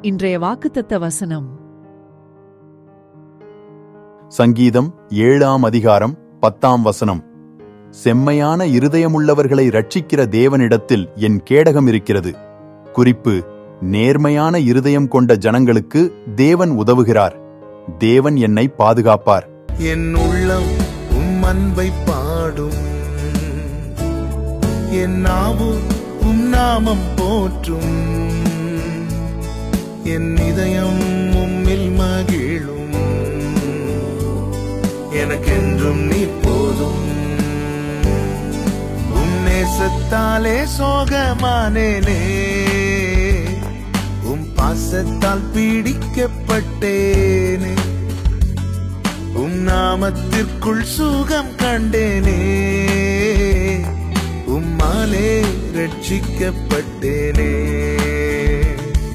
இன்றைய வாக்குத்தத்த வசனம் சங்கீதம் ஏழாம் அதிகாரம் பத்தாம் வசனம் செம்மையான இருதயமுள்ளவர்களை ரட்சிக்கிற தேவனிடத்தில் என் கேடகம் இருக்கிறது குறிப்பு நேர்மையான இருதயம் கொண்ட ஜனங்களுக்கு தேவன் உதவுகிறார் தேவன் என்னை பாதுகாப்பார் என் உள்ளம் உம் அன்பை பாடும் என் நாவு உம் நாமம் போற்றும் என் இதயம் உம்மில் மகிழும் எனக்கென்றும் நீ போதும் உம் நேசத்தாலே சோகமானேனே உம் பாசத்தால் பீடிக்கப்பட்டேனே உம் நாமத்திற்குள் சுகம் கண்டேனே உம்மாலே ரட்சிக்கப்பட்டேனே